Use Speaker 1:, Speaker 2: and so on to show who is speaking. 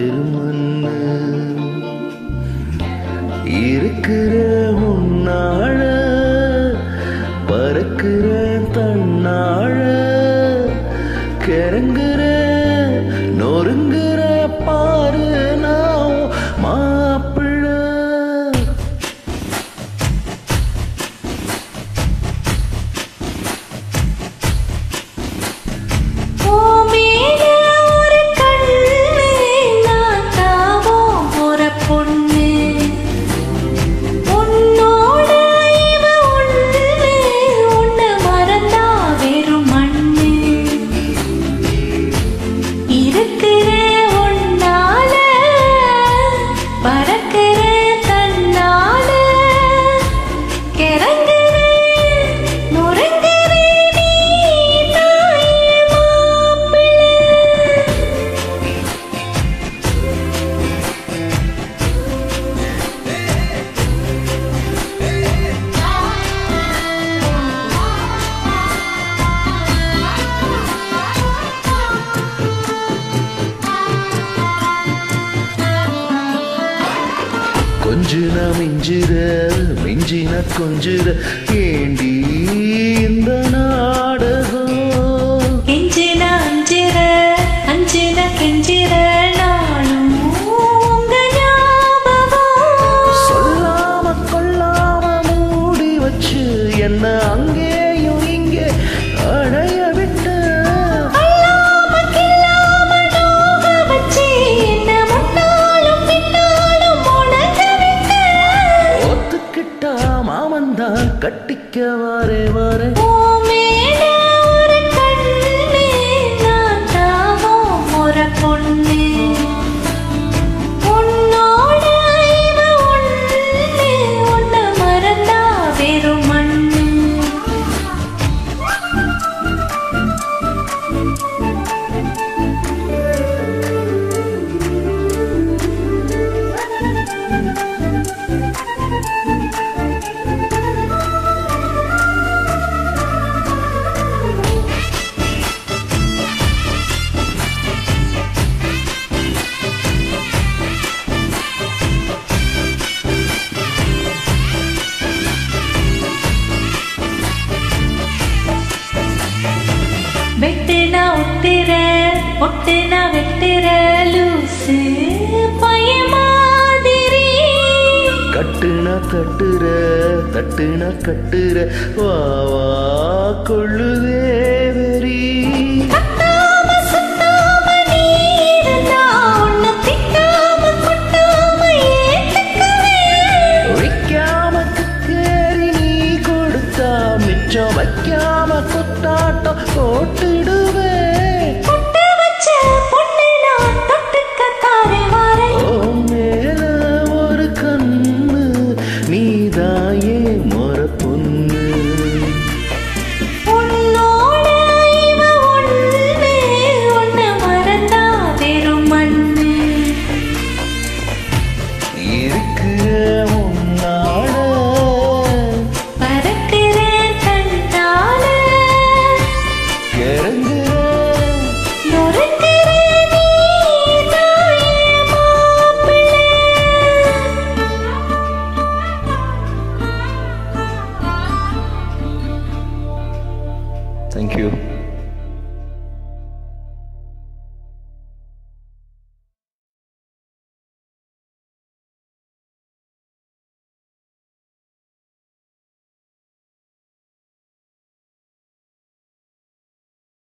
Speaker 1: வெறுமண்ணு இருக்கிற முன்னாழ பறக்கிற தன்னாழ கிறங்குற நொறுங்குற பாரு நான் மாப்பிள்ளை
Speaker 2: ஓ மேல ஒரு கண்ணு நான் தாவும் ஒரு பொண்ணு உன்னோட இவ ஒண்ணு உன்னை மறந்தா வெறும் மண்ணு இருக்கிற உன்னால பறக்கிற தன்னால கிறங்குற நுறங்குற நீ தாயே மாப்பிள்ளை
Speaker 1: கொஞ்சின மிஞ்சிற மிஞ்சின கொஞ்சிற ஏண்டி இந்த நாடகம்
Speaker 2: கெஞ்சின அஞ்சிர அஞ்சின கெஞ்சிர நாளும் உங்க ஞாபகம்
Speaker 1: சொல்லாம கொள்ளாம மூடி வச்சு என்ன அங்கேயும் இங்கே அடைய விட்டு
Speaker 2: அல்லாம கில்லாம நோக வச்சு என்ன முன்னாலும் பின்னாலும் உணர்ந்த விட்டு
Speaker 1: ஒத்துக்கிட்டா மாமன் தான் கட்டிக்க வாரே வாரே
Speaker 2: ஓ மேல ஒரு கண்ணு நான் தாவும் ஒரு பொண்ணு உன்னோட இவ ஒண்ணு உன்னை மறந்தா வெறும் மண்ணு வெட்டுனா ஒட்டுற ஒட்டுனா வெட்டுற லூசு பய மாதிரி
Speaker 1: கட்டுன கட்டுற தட்டுன கட்டுற வா வா கொள்ளுதே வெறி
Speaker 2: கட்டாம சுத்தாம நீ இருந்தா உன்னை திட்டாம கொட்டாம ஏத்துக்குவேன்
Speaker 1: வைக்காம கக்கேறி நீ கொடுத்தா மிச்சம் வைக்காம கொத்தாட்டம் போட்டுடுவே
Speaker 2: பொட்டு வச்ச பொண்ணு நான் தொட்டுக்க தாரே வாரேன்
Speaker 1: ஓ மேல ஒரு கண்ணு நீதாயே மொற பொண்ணு
Speaker 2: உன்னோட இவ ஒண்ணு உன்னை மறந்தா வெறும் மண்ணு
Speaker 1: இருக்கிற முன்னால
Speaker 2: பறக்கிற கண்ணால
Speaker 1: கிறங்குற
Speaker 2: நொறுங்குற நீ தாயே மாப்பிள்ளை
Speaker 1: தேங்க்யூ